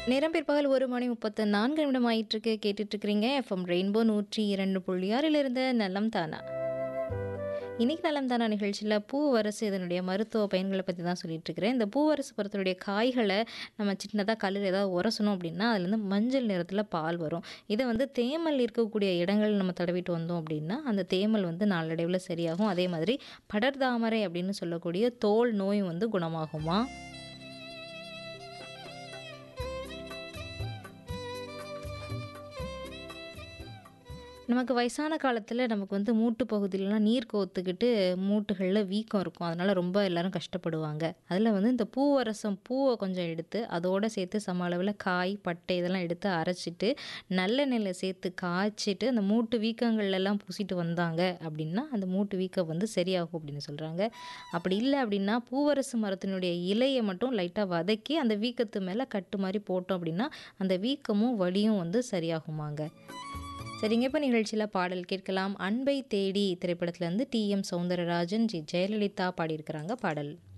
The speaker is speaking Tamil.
நேரம் பிற்பகல் ஒரு மணி முப்பத்து நான்கு நிமிடம் ஆயிட்டிருக்கு கேட்டுட்டு இருக்கிறீங்க எஃப்எம் ரெயின்போ நூற்றி இரண்டு புள்ளி ஆறிலிருந்து நலம் தானா இன்னைக்கு நலம் தானா நிகழ்ச்சியில் பூவரசு இதனுடைய மருத்துவ பயன்களை பற்றி தான் சொல்லிட்டு இருக்கிறேன் இந்த பூவரசு பழத்தினுடைய காய்களை நம்ம சின்னதாக கல்லில் ஏதாவது உரசணும் அப்படின்னா அதுலேருந்து மஞ்சள் நிறத்தில் பால் வரும் இதை வந்து தேமல் இருக்கக்கூடிய இடங்கள் நம்ம தடவிட்டு வந்தோம் அப்படின்னா அந்த தேமல் வந்து நாளடைவில் சரியாகும் அதே மாதிரி படர்தாமரை அப்படின்னு சொல்லக்கூடிய தோல் நோய் வந்து குணமாகுமா நமக்கு வயசான காலத்தில் நமக்கு வந்து மூட்டு பகுதியிலலாம் நீர் கோத்துக்கிட்டு மூட்டுகளில் வீக்கம் இருக்கும் அதனால் ரொம்ப எல்லாரும் கஷ்டப்படுவாங்க அதில் வந்து இந்த பூவரசம் பூவை கொஞ்சம் எடுத்து அதோடு சேர்த்து சம அளவில் காய் பட்டை இதெல்லாம் எடுத்து அரைச்சிட்டு நல்லெண்ணெயில் சேர்த்து காய்ச்சிட்டு அந்த மூட்டு வீக்கங்கள் எல்லாம் பூசிட்டு வந்தாங்க அப்படின்னா அந்த மூட்டு வீக்கம் வந்து சரியாகும் அப்படின்னு சொல்கிறாங்க அப்படி இல்லை அப்படின்னா பூவரசு மரத்தினுடைய இலையை மட்டும் லைட்டாக வதக்கி அந்த வீக்கத்து மேலே கட்டு மாதிரி போட்டோம் அப்படின்னா அந்த வீக்கமும் வலியும் வந்து சரியாகுமாங்க சரிங்க இப்போ நிகழ்ச்சியில் பாடல் கேட்கலாம் அன்பை தேடி திரைப்படத்துலேருந்து டி எம் சௌந்தரராஜன் ஜி ஜெயலலிதா பாடியிருக்கிறாங்க பாடல்